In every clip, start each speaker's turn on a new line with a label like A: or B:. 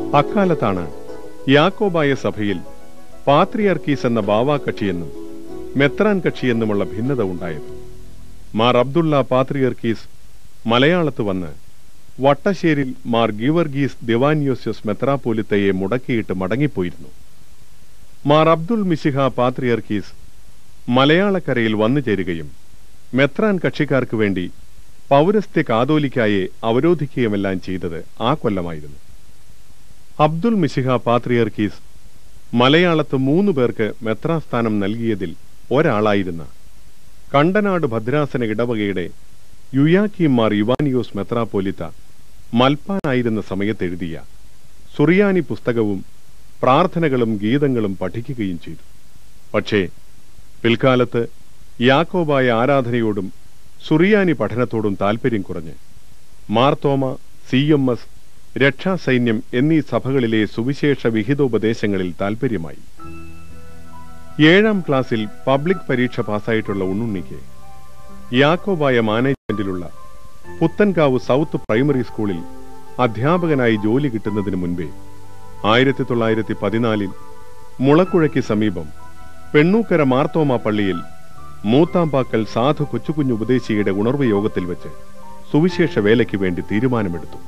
A: അക്കാലത്താണ് യാക്കോബായ സഭയിൽ പാത്രിയർക്കീസ് എന്ന ബാവാ കക്ഷിയെന്നും മെത്രാൻ കക്ഷിയെന്നുമുള്ള ഭിന്നത ഉണ്ടായത് മാർ അബ്ദുള്ള പാത്രിയർക്കീസ് മലയാളത്ത് വന്ന് വട്ടശ്ശേരിൽ മാർ ഗീവർഗീസ് ദിവാനിയോസ്യസ് മെത്രാപോലിത്തയെ മുടക്കിയിട്ട് മടങ്ങിപ്പോയിരുന്നു മാർ അബ്ദുൾ മിശിഹ പാത്രിയർക്കീസ് മലയാളക്കരയിൽ വന്നു ചേരുകയും മെത്രാൻ കക്ഷിക്കാർക്ക് വേണ്ടി പൗരസ്ത്യ കാതോലിക്കായെ അവരോധിക്കുകയുമെല്ലാം ചെയ്തത് ആ കൊല്ലമായിരുന്നു അബ്ദുൾ മിശിഹ പാത്രിയർക്കീസ് മലയാളത്ത് മൂന്നു പേർക്ക് മെത്രാസ്ഥാനം നൽകിയതിൽ ഒരാളായിരുന്ന കണ്ടനാട് ഭദ്രാസന ഇടവകയുടെ യുയാക്കിം മാർ യുവാനിയോസ് മെത്രാപോലിത്ത മൽപ്പാനായിരുന്ന സമയത്തെഴുതിയ സുറിയാനി പുസ്തകവും പ്രാർത്ഥനകളും ഗീതങ്ങളും പഠിക്കുകയും ചെയ്തു പക്ഷേ പിൽക്കാലത്ത് യാക്കോബായ ആരാധനയോടും സുറിയാനി പഠനത്തോടും താൽപ്പര്യം കുറഞ്ഞ് മാർത്തോമ സി എം എസ് രക്ഷാസൈന്യം എന്നീ സഭകളിലെ സുവിശേഷ വിഹിതോപദേശങ്ങളിൽ താൽപ്പര്യമായി ഏഴാം ക്ലാസ്സിൽ പബ്ലിക് പരീക്ഷ പാസ്സായിട്ടുള്ള ഉണ്ണുണ്ണിക്ക് യാക്കോബായ മാനേജ്മെന്റിലുള്ള പുത്തൻകാവ് സൗത്ത് പ്രൈമറി സ്കൂളിൽ അധ്യാപകനായി ജോലി കിട്ടുന്നതിന് മുൻപേ ആയിരത്തി തൊള്ളായിരത്തി പതിനാലിൽ മുളക്കുഴയ്ക്ക് സമീപം പെണ്ണൂക്കര മാർത്തോമ പള്ളിയിൽ മൂത്താമ്പാക്കൽ സാധു കൊച്ചുകുഞ്ഞു ഉപദേശിയുടെ ഉണർവ് യോഗത്തിൽ വെച്ച് സുവിശേഷ വേലയ്ക്ക് വേണ്ടി തീരുമാനമെടുത്തു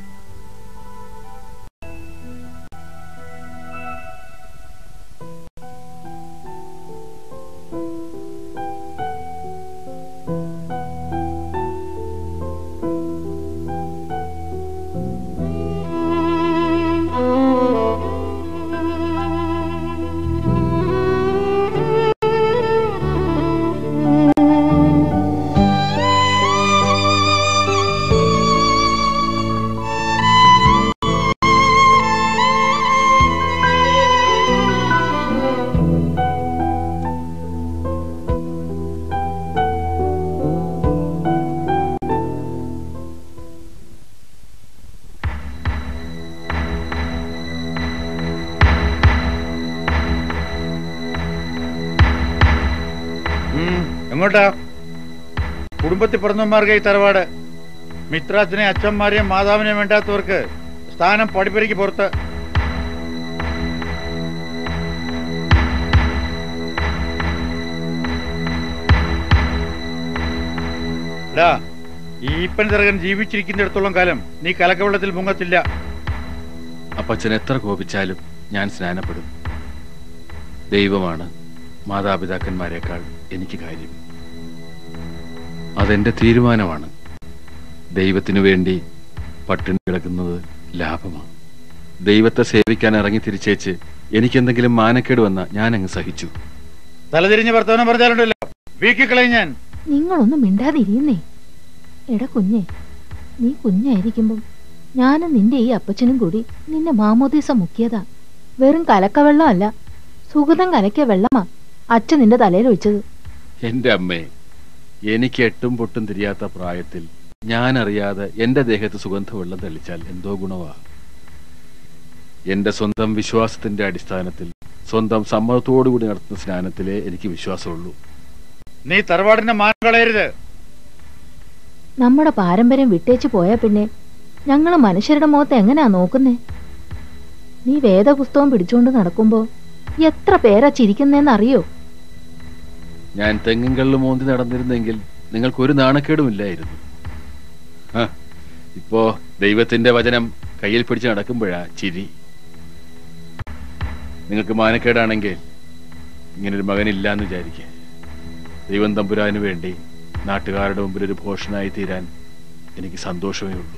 B: ഉം, എങ്ങോട്ടാ കുടുംബത്തിൽ പിറന്നവന്മാർക്ക് ഈ തറവാട് മിത്രാസിനെ അച്ഛന്മാരെയും മാതാവിനെയും വേണ്ടാത്തവർക്ക് സ്ഥാനം പടിപ്പരിക്ക് പുറത്ത് ഡാ, ഈ ഈപ്പൻ തിറകൻ ജീവിച്ചിരിക്കുന്നിടത്തോളം കാലം നീ കലക്കവെള്ളത്തിൽ മുങ്ങത്തില്ല
C: അപ്പച്ചൻ എത്ര കോപിച്ചാലും ഞാൻ സ്നാനപ്പെടും ദൈവമാണ് മാതാപിതാക്കന്മാരെക്കാൾ എനിക്ക് കാര്യം അതെന്റെ തീരുമാനമാണ് ദൈവത്തിനു വേണ്ടി പട്ടിണി കിടക്കുന്നത് ലാഭമാണ് ദൈവത്തെ സേവിക്കാൻ ഇറങ്ങി തിരിച്ചേച്ച് എനിക്കെന്തെങ്കിലും മാനക്കേട് വന്ന ഞാൻ അങ്ങ് സഹിച്ചു
B: തലതിരിഞ്ഞ് വർത്തമാനം പറഞ്ഞാലുണ്ടല്ലോ വീക്കിക്കളയും ഞാൻ
D: നിങ്ങളൊന്നും മിണ്ടാതിരിയുന്നേ എടാ കുഞ്ഞെ നീ കുഞ്ഞായിരിക്കുമ്പം ഞാനും നിന്റെ ഈ അപ്പച്ചനും കൂടി നിന്നെ മാമോദീസ മുക്കിയതാ വെറും കലക്കവെള്ളമല്ല സുഗതം കലക്കിയ വെള്ളമാ അച്ഛൻ നിന്റെ തലയിൽ ഒഴിച്ചത്
C: എന്റെ അമ്മേ എനിക്ക് എട്ടും പൊട്ടും തിരിയാത്ത പ്രായത്തിൽ ഞാൻ അറിയാതെ എന്റെ ദേഹത്ത് സുഗന്ധവെള്ളം തെളിച്ചാൽ എന്തോ ഗുണവാ എന്റെ സ്വന്തം വിശ്വാസത്തിന്റെ അടിസ്ഥാനത്തിൽ സ്വന്തം സമ്മതത്തോടുകൂടി നടത്തുന്ന സ്നാനത്തിലേ എനിക്ക് വിശ്വാസമുള്ളൂ
B: നീ തറവാടിന്റെ മാനം കളയരുത്
D: നമ്മുടെ പാരമ്പര്യം വിട്ടേച്ചു പോയാ പിന്നെ ഞങ്ങള് മനുഷ്യരുടെ മുഖത്ത് എങ്ങനെയാ നോക്കുന്നേ നീ വേദപുസ്തകം പിടിച്ചുകൊണ്ട് നടക്കുമ്പോ എത്ര പേരാ ചിരിക്കുന്നേന്നറിയോ
C: ഞാൻ തെങ്ങിൻകള്ള് മോന്തി നടന്നിരുന്നെങ്കിൽ നിങ്ങൾക്കൊരു നാണക്കേടുമില്ലായിരുന്നു ആ, ഇപ്പോ ദൈവത്തിന്റെ വചനം കയ്യിൽ പിടിച്ച് നടക്കുമ്പോഴാ ചിരി നിങ്ങൾക്ക് മാനക്കേടാണെങ്കിൽ ഇങ്ങനൊരു മകനില്ലാന്ന് വിചാരിക്കുക ദൈവം തമ്പുരാന് വേണ്ടി നാട്ടുകാരുടെ മുമ്പിൽ ഒരു ഭോഷനായി തീരാൻ എനിക്ക് സന്തോഷമേ ഉള്ളൂ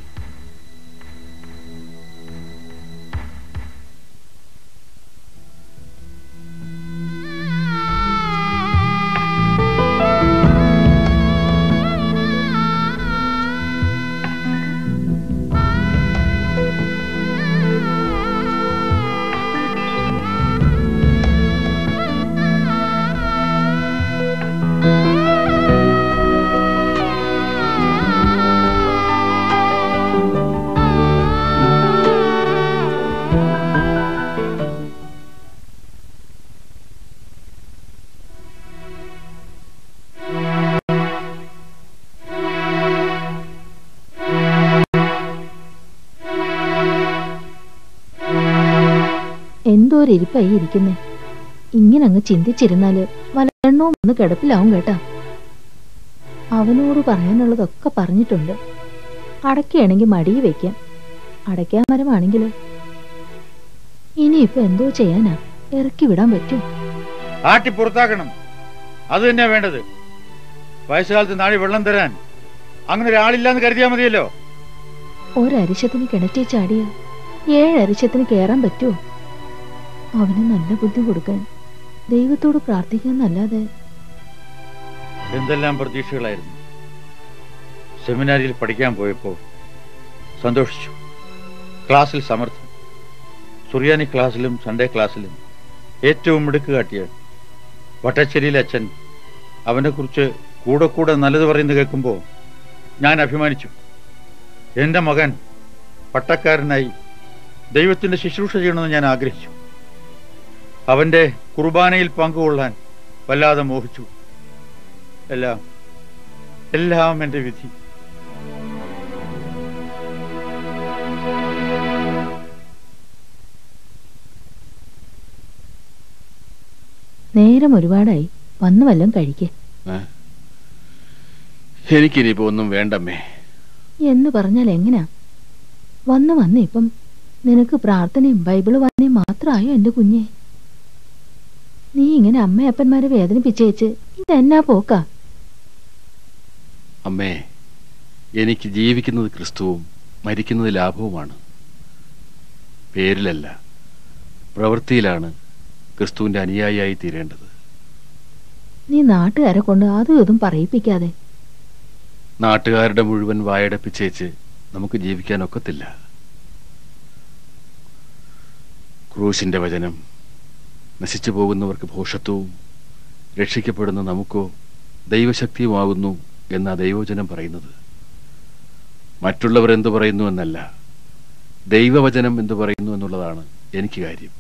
E: ആ
D: എന്തോരിരിപ്പായി ഇരിക്കുന്നേ ഇങ്ങനെ അങ്ങ് ചിന്തിച്ചിരുന്നാല് വല്ലെണ്ണവും ഒന്ന് കിടപ്പിലാവും കേട്ടാ അവനോട് പറയാനുള്ളതൊക്കെ പറഞ്ഞിട്ടുണ്ട് അടയ്ക്കുകയാണെങ്കിൽ മടിയിൽ വെക്കാം അടയ്ക്കാൻ മരമാണെങ്കില് ഇനിയിപ്പോ എന്തോ ചെയ്യാനാ ഇറക്കി വിടാൻ പറ്റും
B: ആട്ടി പുറത്താക്കണം അത് തന്നെയാ വേണ്ടത് വയസ്സുകാലത്ത് നാളെ വെള്ളം തരാൻ അങ്ങനെ ഒരാളില്ലാന്ന് കരുതിയാൽ മതിയല്ലോ
D: ഒരരിശത്തിന് കിണറ്റി ചാടിയ ഏഴരിശത്തിന് കയറാൻ പറ്റുമോ അവന് നല്ല ബുദ്ധി കൊടുക്കാൻ ദൈവത്തോട് പ്രാർത്ഥിക്കാന്നല്ലാതെ
B: എന്തെല്ലാം പ്രതീക്ഷകളായിരുന്നു സെമിനാരിയിൽ പഠിക്കാൻ പോയപ്പോൾ സന്തോഷിച്ചു ക്ലാസ്സിൽ സമർത്ഥൻ സുറിയാനി ക്ലാസ്സിലും സൺഡേ ക്ലാസ്സിലും ഏറ്റവും മിടുക്ക് കാട്ടിയ വട്ടശ്ശേരിയിലെ അച്ഛൻ അവനെക്കുറിച്ച് കൂടെ കൂടെ നല്ലത് പറയുന്നത് കേൾക്കുമ്പോൾ ഞാൻ അഭിമാനിച്ചു എൻ്റെ മകൻ പട്ടക്കാരനായി ദൈവത്തിൻ്റെ ശുശ്രൂഷ ചെയ്യണമെന്ന് ഞാൻ ആഗ്രഹിച്ചു അവൻ്റെ കുർബാനയിൽ പങ്കുകൊള്ളാൻ വല്ലാതെ മോഹിച്ചു എല്ലാം എല്ലാം എൻ്റെ വിധി
D: നേരം ഒരുപാടായി വന്നു വല്ലതും കഴിക്കേ
C: എനിക്കിനിയിപ്പോ ഒന്നും വേണ്ടമ്മേ
D: എന്ന് പറഞ്ഞാൽ എങ്ങനാ വന്ന് വന്ന് ഇപ്പം നിനക്ക് പ്രാർത്ഥനയും ബൈബിള് വായനയും മാത്രമായോ എന്റെ കുഞ്ഞെ നീ ഇങ്ങനെ അമ്മയപ്പന്മാരെ വേദനിപ്പിച്ചേച്ച് ഇതെന്നാ പോക്കാ
C: അമ്മേ എനിക്ക് ജീവിക്കുന്നത് ക്രിസ്തുവും മരിക്കുന്നത് ലാഭവുമാണ് പേരിലല്ല പ്രവൃത്തിയിലാണ് ക്രിസ്തുവിന്റെ അനുയായിയായി തീരേണ്ടത്
D: നീ നാട്ടുകാരെ കൊണ്ട് അതും ഇതും പറയിപ്പിക്കാതെ
C: നാട്ടുകാരുടെ മുഴുവൻ വായടപ്പിച്ചേച്ച് നമുക്ക് ജീവിക്കാൻ ഒക്കത്തില്ല ക്രൂശിന്റെ വചനം നശിച്ചു പോകുന്നവർക്ക് ഭോഷത്വവും രക്ഷിക്കപ്പെടുന്ന നമുക്കോ ദൈവശക്തിയുമാകുന്നു എന്ന ദൈവവചനം പറയുന്നത് മറ്റുള്ളവർ എന്തു പറയുന്നു എന്നല്ല ദൈവവചനം എന്തു പറയുന്നു എന്നുള്ളതാണ് എനിക്ക് കാര്യം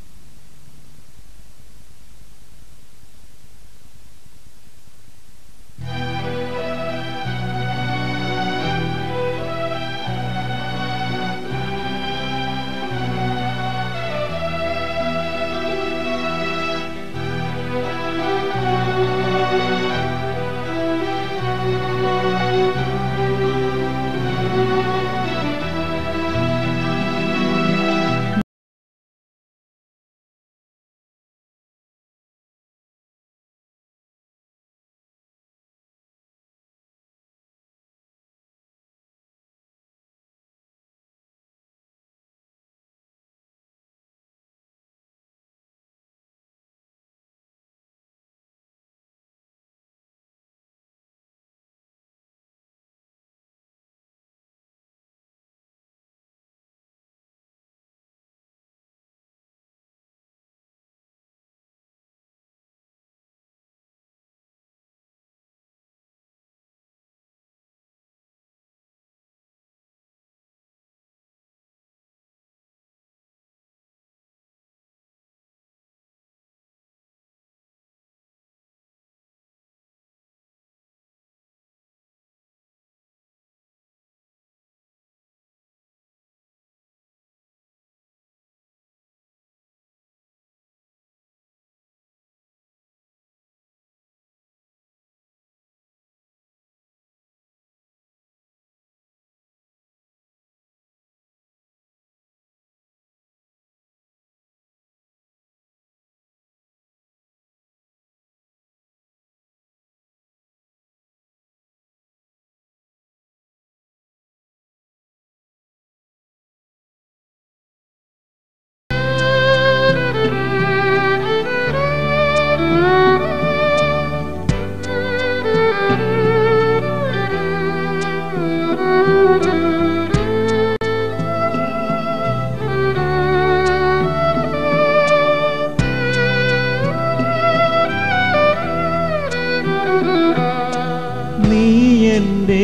E: നീ എന്റെ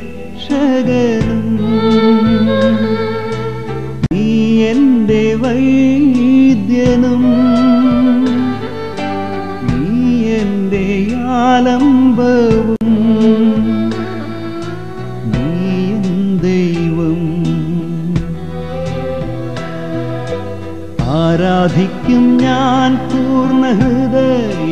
E: രക്ഷകനും നീ എന്റെ വൈദ്യനും നീ എന്റെ ആലംബവും നീ എൻ ദൈവം ആരാധിക്കും ഞാൻ പൂർണ്ണ ഹൃദയത്തോടെ